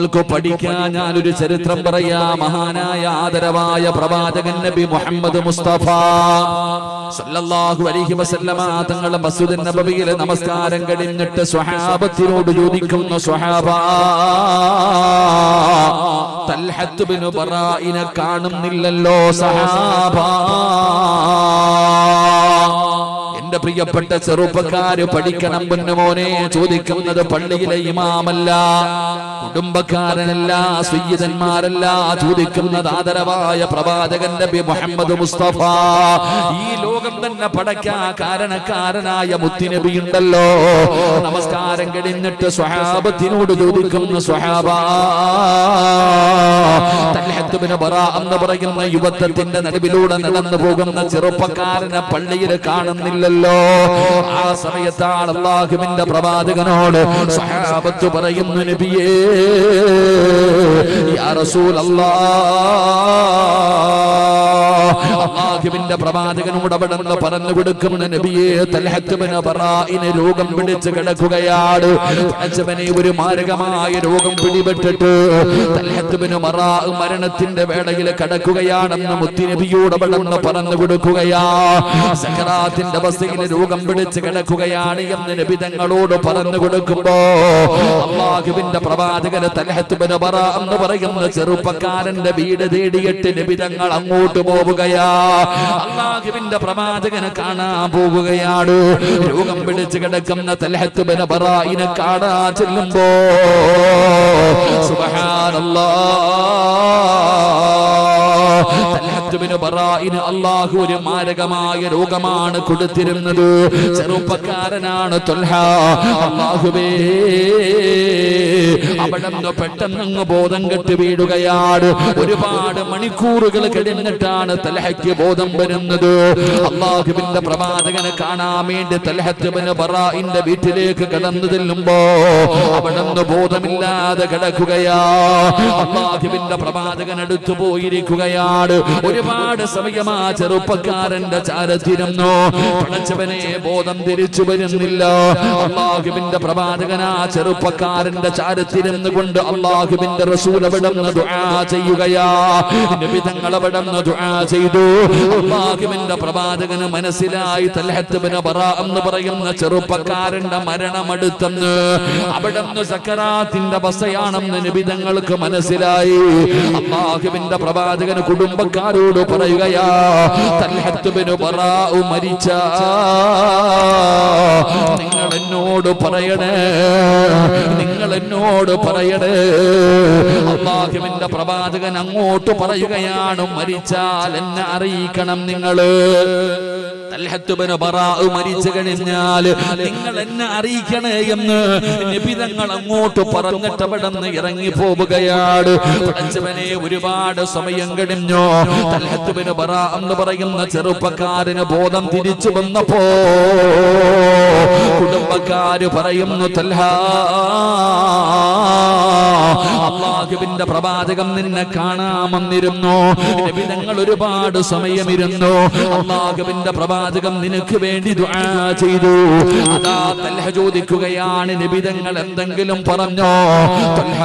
നിങ്ങൾക്ക് പഠിക്കാൻ ഞാനൊരു ചരിത്രം പറയാ മഹാനായ ആദരവായ പ്രവാചകൻ നബി മുഹമ്മദ് മുസ്തഫ സല്ലല്ലാഹു അലൈഹി വസല്ലമ തങ്ങളുടെ മസ്ജിദ് നബവിയിലെ നമസ്കാരം കഴിഞ്ഞിട്ട് സ്വഹാബത്തിനോട് ചോദിക്കുന്ന സ്വഹാബ തൽഹത്ത് ബിൻ ബറായിനെ കാണുന്നില്ലല്ലോ സഹാബ എന്റെ പ്രിയപ്പെട്ട ചെറുപ്പക്കാര് പഠിക്കണം പൊന്നുമോനെ ചോദിക്കുന്നത് പള്ളിയിലെ ഇമാമല്ല കുടുംബക്കാരനല്ല സുയ്യിതന്മാരല്ല ചോദിക്കുന്നത് ആദരവായ പ്രവാചകൻ നബി മുഹമ്മദ് മുസ്തഫ ഈ ലോകം തന്നെ പടയ്ക്കാ കാരണക്കാരനായ മുത്തിനബി ഉണ്ടല്ലോ നമസ്കാരം കഴിഞ്ഞിട്ട് സ്വഹാബത്തിനോട് ചോദിക്കുന്ന സ്വഹാബ തൽഹത്ത് ബിൻ ബറാ എന്ന് പറയുന്ന യുവത്വത്തിന്റെ നടുവിലൂടെ നടന്നു പോകുന്ന ചെറുപ്പക്കാരനെ പള്ളിയിൽ കാണുന്നില്ലല്ലോ ആ സമയത്താണ് അള്ളാഹുവിന്റെ പ്രവാചകനോട് സഹാബത്ത് പറയുന്നു നബിയേ യാ റസൂലല്ലാ അള്ളാഹുവിന്റെ പ്രവാചകനോട് അവിടെ നിന്ന് പറഞ്ഞു കൊടുക്കുന്ന നബിയെ തൽഹത്ത് ബിൻ ബറായിന് രോഗം പിടിച്ച് കിടക്കുകയാണ് പടച്ചവനെ ഒരു മാരകമായ രോഗം പിടിപെട്ടിട്ട് തൽഹത്ത് ബിൻ ബറാ മരണത്തിന്റെ വേളയിൽ കിടക്കുകയാണെന്ന് മുത്തിനബിയോട് അവിടെ നിന്ന് പറഞ്ഞു കൊടുക്കുകയാ സക്കറാത്തിന്റെ അവസ്ഥയിൽ രോഗം പിടിച്ച് കിടക്കുകയാണ് എന്ന് നബി തങ്ങളോട് പറഞ്ഞു കൊടുക്കുമ്പോ അള്ളാഹുവിന്റെ പ്രവാചകന് തൽഹത്ത് ബിൻ ബറാ എന്ന് പറയുന്ന ചെറുപ്പക്കാരന്റെ വീട് തേടിയിട്ട് നബി തങ്ങൾ അങ്ങോട്ട് പോവുകയാ അള്ളാഹുവിന്റെ പ്രവാചകനെ കാണാൻ പോവുകയാണ് രോഗം പിടിച്ച് കിടക്കുന്ന തൽഹത്ത് ബിൻ ബറായിനെ കാണാൻ ചെല്ലുമ്പോ സുബ്ഹാനല്ലാഹ് തൽഹത്ത് ബിൻ ബറായിന് അള്ളാഹു ഒരു മാരകമായ രോഗമാണ് കൊടുത്തിരുന്നത് ചെറുപ്പക്കാരനാണ് തൊൽഹ അള്ളാഹുവേ അവിടെ നിന്ന് പെട്ടെന്ന് ബോധം കെട്ട് വീഴുകയാണ് ഒരുപാട് മണിക്കൂറുകൾ കഴിഞ്ഞിട്ടാണ് തൽഹയ്ക്ക് ബോധം വരുന്നത് അള്ളാഹുവിന്റെ പ്രവാചകനെ കാണാൻ വേണ്ടി തൽഹത്ത് ബിൻ ബറായിന്റെ വീട്ടിലേക്ക് കടന്നു ചെല്ലുമ്പോ അവിടെ നിന്ന് ബോധമില്ലാതെ കിടക്കുകയാ അള്ളാഹുവിന്റെ പ്രവാചകൻ അടുത്തു പോയിരിക്കുകയാണ് ഒരുപാട് സമയമാ ചെറുപ്പക്കാരന്റെ ചാരത്തിരുന്നു പടച്ചവനെ ബോധം തിരിച്ചു വരുന്നില്ല അള്ളാഹുവിന്റെ പ്രവാചകൻ ആ ചെറുപ്പക്കാരന്റെ ചാരത്തിരുന്നു കൊണ്ട് അള്ളാഹുവിന്റെ റസൂൽ അവിടുന്ന് ദുആ ചെയ്യുകയാ നിബിതങ്ങൾ അവിടുന്ന് ദുആ ചെയ്തു അള്ളാഹുവിന്റെ പ്രവാചകന് മനസ്സിലായി തൽഹത്ത് ബിൻ ബറാ എന്ന് പറയുന്ന ചെറുപ്പക്കാരന്റെ മരണമടുത്തെന്ന് അവിടുന്ന് സക്കറാത്തിന്റെ അവസ്ഥയാണെന്ന് നിബിതങ്ങൾക്ക് മനസ്സിലായി അള്ളാഹുവിന്റെ പ്രവാചകന് കുടുംബക്കാരോട് പറയുകയാ തൽഹത്ത് ബിൻ ബറാ മരിച്ച നിങ്ങൾ എന്നോട് പറയണേ നിങ്ങൾ എന്നോട് പറയണേ അള്ളാഹുവിന്റെ പ്രവാചകൻ അങ്ങോട്ട് പറയുകയാണ് മരിച്ചാൽ എന്നെ അറിയിക്കണം നിങ്ങള് തൽഹത്ത് ബിൻ ബറാ മരിച്ചു കഴിഞ്ഞാൽ നിങ്ങൾ എന്നെ അറിയിക്കണേ എന്ന് നിബിതങ്ങൾ അങ്ങോട്ട് പറഞ്ഞിട്ട് അവിടെ നിന്ന് ഇറങ്ങി പോവുകയാണ് പടച്ചവനെ ഒരുപാട് സമയം കഴിഞ്ഞു തൽഹത്ത് ബിൻ ബറാ എന്ന് പറയുന്ന ചെറുപ്പക്കാരന് ബോധം തിരിച്ചു വന്നപ്പോ കുടുംബക്കാര് പറയുന്നു തൽഹ അള്ളാഹുവിന്റെ പ്രവാചകം നിന്നെ കാണാമെന്നിരുന്നു നബിതങ്ങൾ ഒരുപാട് സമയമിരുന്നു അള്ളാഹുവിന്റെ പ്രവാചകം നിനക്ക് വേണ്ടി ദുആ ചെയ്തു അതാ തൽഹ ചോദിക്കുകയാണ് നബിതങ്ങൾ എന്തെങ്കിലും പറഞ്ഞോ തൽഹ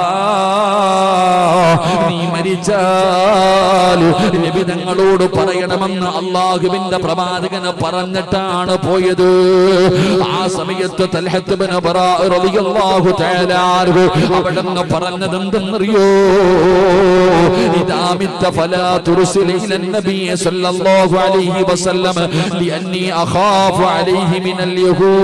നീ മരിച്ചാൽ നബിതങ്ങളോട് പറയണമെന്ന് അള്ളാഹുവിന്റെ പ്രവാചകന് പറഞ്ഞിട്ടാണ് പോയത് ആ സമയത്ത് തൽഹത്ത് ബിൻ ബറാ റളിയല്ലാഹു തആല അൻഹു അവിടുന്ന് പറഞ്ഞത് എന്തെന്നറിയോ ഇദാ മിത്ത ഫലാ തുർസിൽ ഇല നബി സല്ലല്ലാഹു അലൈഹി വസല്ലം ലിഅന്നി അഖാഫു അലൈഹി മിനൽ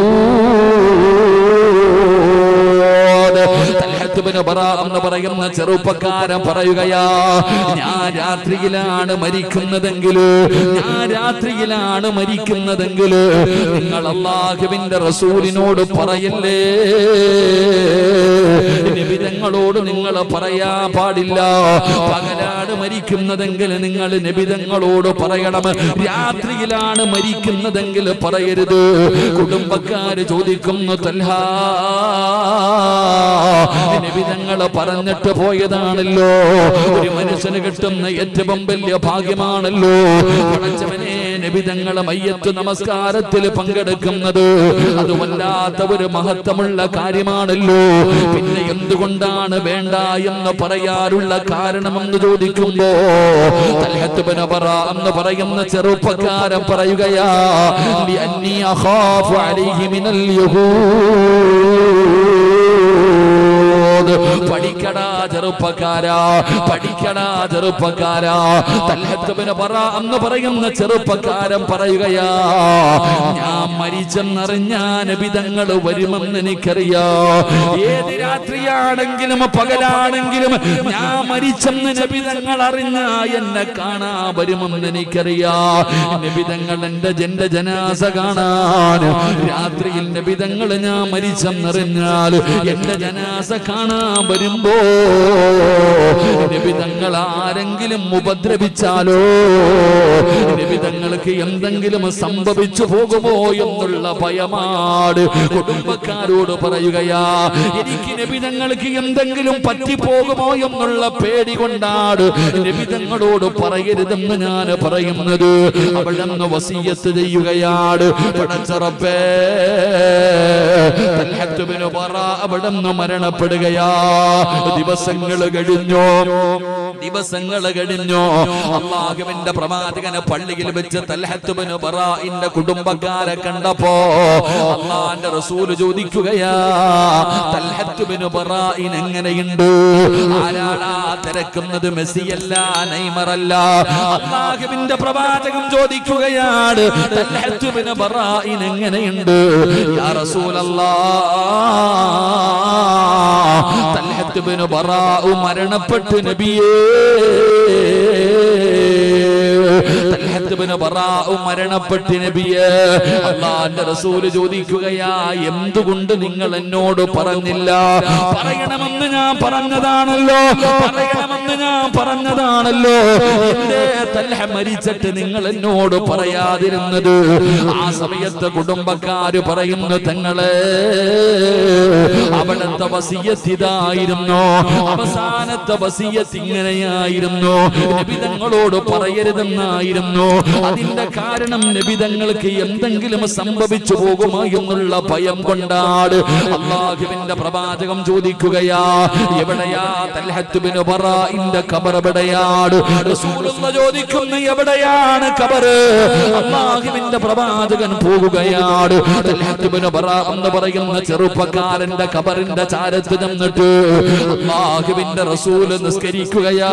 യഹൂദ് തൽഹത്ത് ബിൻ ബറാ എന്ന് പറയുന്ന ചെറുപ്പക്കാരൻ പറയുകയാ ഞാൻ രാത്രിയിലാണ് മരിക്കുന്നതെങ്കിൽ ഞാൻ രാത്രിയിലാണ് മരിക്കുന്നതെങ്കിൽ നിങ്ങൾ അള്ളാഹുവിന്റെ റസൂലിനോട് പറയല്ലേ നിബിതങ്ങളോട് നിങ്ങൾ പറയാ പാടില്ല പകലാണ് മരിക്കുന്നതെങ്കിൽ നിങ്ങൾ നിബിതങ്ങളോട് പറയണം രാത്രിയിലാണ് മരിക്കുന്നതെങ്കിൽ പറയരുത് കുടുംബക്കാര് ചോദിക്കുന്നു തൽഹാ നിബിതങ്ങൾ പറഞ്ഞിട്ട് പോയതാണല്ലോ ഒരു മനുഷ്യന് കിട്ടുന്ന ഏറ്റവും വലിയ ഭാഗ്യമാണല്ലോ പടച്ചവനെ നിബിതങ്ങളെ മയ്യത്ത് നമസ്കാരത്തിൽ പങ്കെടുക്കുന്നത് അത് വല്ലാത്ത ഒരു മഹത്വമുള്ള കാര്യമാണല്ലോ പിന്നെ എന്തുകൊണ്ടാണ് വേണ്ട എന്ന് പറയാറുള്ള കാരണമെന്ന് ചോദിക്കുമ്പോ തൽഹത്ത് ബിൻ ബറ എന്ന് പറയുന്ന ചെറുപ്പക്കാരൻ പറയുകയാ "ലിഅന്നി അഖാഫു അലൈഹി മിനൽ യഹൂദ് പഠിക്കടാ ചെറുപ്പക്കാരാ പഠിക്കടാ ചെറുപ്പക്കാരാ തൽഹത്ത് ബിൻ ബറ എന്ന് പറയുന്ന ചെറുപ്പക്കാരൻ പറയുകയാ ഞാൻ മരിച്ചെന്നറിഞ്ഞാൻ വിധങ്ങൾ വരുമെന്ന് എനിക്കറിയാ ഏത് രാത്രിയാണെങ്കിലും പകലാണെങ്കിലും ഞാൻ മരിച്ചെന്ന് നബിതങ്ങൾ അറിഞ്ഞ എന്നെ കാണാ വരുമെന്ന് എനിക്കറിയാ നബിതങ്ങൾ എന്റെ ജന്റെ ജനാസ കാണാൻ രാത്രിയിൽ നബിതങ്ങൾ ഞാൻ മരിച്ചെന്നറിഞ്ഞാൽ എന്റെ ജനാസ കാണാൻ വരുമ്പോ നബിതങ്ങൾ ആരെങ്കിലും ഉപദ്രവിച്ചാലോ നബിതങ്ങൾക്ക് എന്തെങ്കിലും സംഭവിച്ചു പോകുമോ എന്നുള്ള ഭയമാട് കുടുംബക്കാരോട് പറയുകയാ എനിക്ക് നബിതങ്ങൾക്ക് എന്തെങ്കിലും പറ്റിപ്പോകുമോ എന്നുള്ള പേടി കൊണ്ടാണ് നബിതങ്ങളോട് പറയരുതെന്ന് ഞാൻ പറയുന്നത് അവിടെ നിന്ന് വസീയത്ത് ചെയ്യുകയാണ് പടച്ചറപ്പേ തൽഹത്ത് ബിൻ ബറ അവിടെ നിന്ന് മരണപ്പെടുകയാ ദിവസങ്ങൾ കഴിഞ്ഞു ദിവസങ്ങൾ കഴിഞ്ഞു അള്ളാഹുവിന്റെ പ്രവാചകന് പള്ളിയിൽ വെച്ച് തൽഹത്ത് ബിൻ ബറാഇന്റെ കുടുംബക്കാരെ കണ്ടപ്പോ അള്ളാന്റെ റസൂല് ചോദിക്കുകയാ തൽഹത്ത് ബിൻ ബറാഇൻ എങ്ങനെയുണ്ട് ആരാടാ തിരക്കുന്നത് മെസ്സിയല്ല നെയ്മറല്ല അള്ളാഹുവിന്റെ പ്രവാചകൻ ചോദിക്കുകയാണ് തൽഹത്ത് ബിൻ ബറാഇൻ എങ്ങനെയുണ്ട് യാ റസൂലല്ലാ തൽഹത്ത് ബിൻ ബറാഉ മരണപ്പെട്ടു നബിയേ തൽഹത്ത് ബിൻ ബറാഉ മരണപ്പെട്ടു നബിയേ അള്ളാന്റെ റസൂല് ചോദിക്കുകയാ എന്തുകൊണ്ട് നിങ്ങൾ എന്നോട് പറഞ്ഞില്ല പറയണമെന്ന് ഞാൻ പറഞ്ഞതാണല്ലോ പറയണമെന്ന് ഞാൻ പറഞ്ഞതാണല്ലോ എന്തേ തൽഹ മരിച്ചിട്ട് നിങ്ങൾ എന്നോട് പറയാതിരുന്നത് ആ സമയത്ത് കുടുംബക്കാര് പറയുന്നു തങ്ങളെ അവിടുത്തെ വസീയത്ത് ഇതായിരുന്നു അവസാനത്തെ വസീയത്ത് ഇങ്ങനെയായിരുന്നു നബിതങ്ങളോട് പറയരുതെന്നായിരുന്നു അതിന്റെ കാരണം നബിതങ്ങൾക്ക് എന്തെങ്കിലും സംഭവിച്ചു പോകുമോ എന്നുള്ള ഭയം കൊണ്ടാണ് അള്ളാഹുവിന്റെ പ്രവാചകം ചോദിക്കുകയാ എവിടെയാ തൽഹത്ത് ബിൻ ബറാഇന്റെ ഖബർ എവിടെയാണ് റസൂലുള്ള ചോദിക്കുന്നു എവിടെയാണ് ഖബർ അള്ളാഹുവിന്റെ പ്രവാചകൻ പോകുകയാണ് തൽഹത്ത് ബിൻ ബറാ എന്ന് പറയുന്ന ചെറുപ്പക്കാരന്റെ ഖബറിന്റെ ചാരത്ത് ചെന്നിട്ട് അള്ളാഹുവിന്റെ റസൂല് നിസ്കരിക്കുകയാ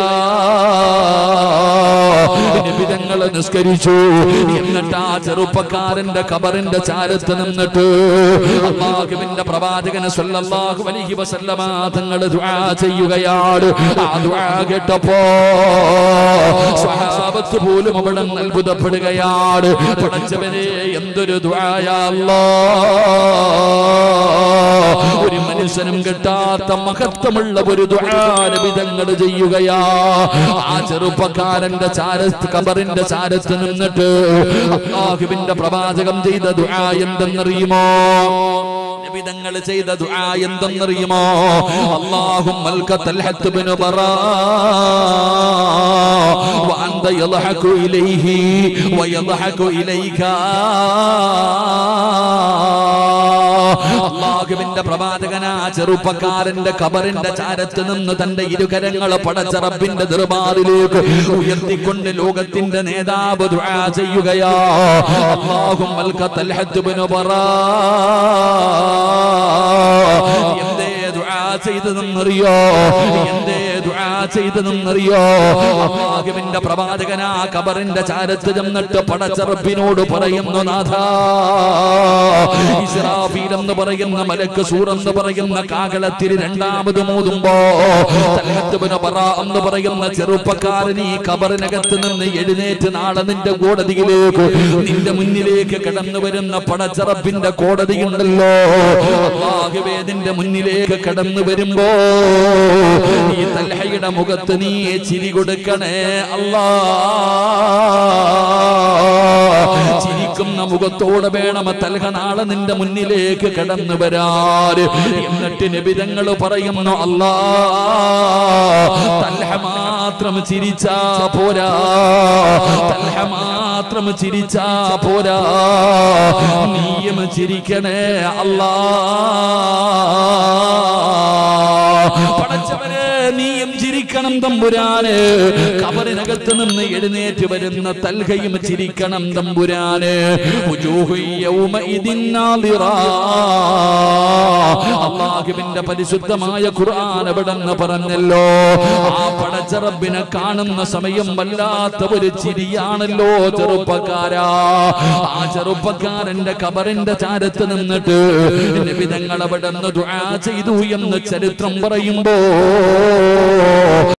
നിബിതങ്ങൾ നിസ്കരിച്ചു എന്നിട്ട് ആ ചെറുപ്പക്കാരന്റെ ഖബറിന്റെ ചാരത്ത് നിന്നിട്ട് അള്ളാഹുവിന്റെ പ്രവാചകന് സ്വല്ലല്ലാഹു അലൈഹി വസല്ലമ തങ്ങൾ ദുആ ചെയ്യുകയാണ് ആ ദുആ കേട്ടപ്പോ സ്വഹാബത്ത് പോലും അവിടെ നിന്ന് അത്ഭുതപ്പെടുകയാണ് പടച്ചവനെ എന്തൊരു ദുആയാ അല്ലാഹ് ഒരു മനുഷ്യനും കിട്ടാത്ത മഹത്വമുള്ള ഒരു ദുആനബിതങ്ങൾ ചെയ്യുകയാ ആ ചെറുപ്പക്കാരന്റെ ചാരത്ത് കബറിന്റെ ചാരത്ത് നിന്നിട്ട് അള്ളാഹുവിന്റെ പ്രവാചകം ചെയ്ത ദുആ എന്തെന്നറിയുമോ നബിതങ്ങൾ ചെയ്ത ദുആ എന്തെന്നറിയുമോ അല്ലാഹും തൽഹത്ത് ബിൻ ബറാ وأنت يضحك إليه ويضحك إليك അള്ളാഹുവിന്റെ പ്രവാചകനാ ചെറുപ്പക്കാരന്റെ കബറിന്റെ ചാരത്ത് നിന്ന് തന്റെ ഇരുകരങ്ങൾ പടച്ച റബ്ബിന്റെ ദർബാറിലേക്ക് ഉയർത്തിക്കൊണ്ട് ലോകത്തിന്റെ നേതാവ് ദുആ ചെയ്യുകയാ അല്ലാഹും തൽഹത്ത് ബിൻ ബറാ എന്തേ ദുആ ചെയ്തതെന്നറിയോ എന്തേ ദുആ ചെയ്തതെന്നറിയോ അള്ളാഹുവിന്റെ പ്രവാചകനാ കബറിന്റെ ചാരത്ത് ചെന്നിട്ട് പടച്ച റബ്ബിനോട് പറയുന്നു നാഥാ ഇസ്രാഫീൽ എന്ന് പറയുന്ന മലക്ക് സൂർ എന്ന് പറയുന്ന കാകളത്തിൽ രണ്ടാമത് മൂതുമ്പോ തൽഹത്ത് ബിൻ ബറാ എന്ന് പറയുന്ന ചെറുപ്പക്കാരൻ ഈ കബറിനകത്ത് നിന്ന് എഴുന്നേറ്റ് നാളെ നിന്റെ കോടതിയിലേക്ക് നിന്റെ മുന്നിലേക്ക് കടന്നു വരുന്ന പടച്ചറപ്പിന്റെ കോടതിയുണ്ടല്ലോ അള്ളാഹുവേ നിന്റെ മുന്നിലേക്ക് കടന്നു വരുമ്പോ ഈ തൽഹ തൽഹയുടെ മുഖത്ത് നീ ചിരി കൊടുക്കണേ അല്ലാ ചിരിക്കുന്ന മുഖത്തോടെ വേണം തൽഹ നാളെ നിന്റെ മുന്നിലേക്ക് കടന്നു വരാൻ എന്നിട്ട് നിബിതങ്ങൾ പറയുന്നു അല്ലാ തൽഹ മാത്രം ചിരിച്ചാ പോരാ തൽഹ മാത്രം ചിരിച്ചാ പോരാ നീയും ചിരിക്കണേ അല്ലാ പടച്ചവനെ നീയും ചിരിക്കണം തമ്പുരാന് കബറിനകത്ത് നിന്ന് എഴുന്നേറ്റ് വരുന്ന തൽഹയും ചിരിക്കണം തമ്പുരാന് ഉജൂഹു യൗമഇദിൻ നാദിറാ. അള്ളാഹുവിന്റെ പരിശുദ്ധമായ ഖുർആൻ എവിടെന്ന് പറഞ്ഞല്ലോ ആ പടച്ച റബ്ബിനെ കാണുന്ന സമയം വല്ലാത്ത ഒരു ചിരിയാണല്ലോ ചെറുപ്പക്കാരാ ആ ചെറുപ്പക്കാരന്റെ കബറിന്റെ ചാരത്ത് നിന്നിട്ട് നിബിതങ്ങൾ അവിടെ നിന്ന് ദുആ ചെയ്തു എന്ന് ചരിത്രം പറയുമ്പോ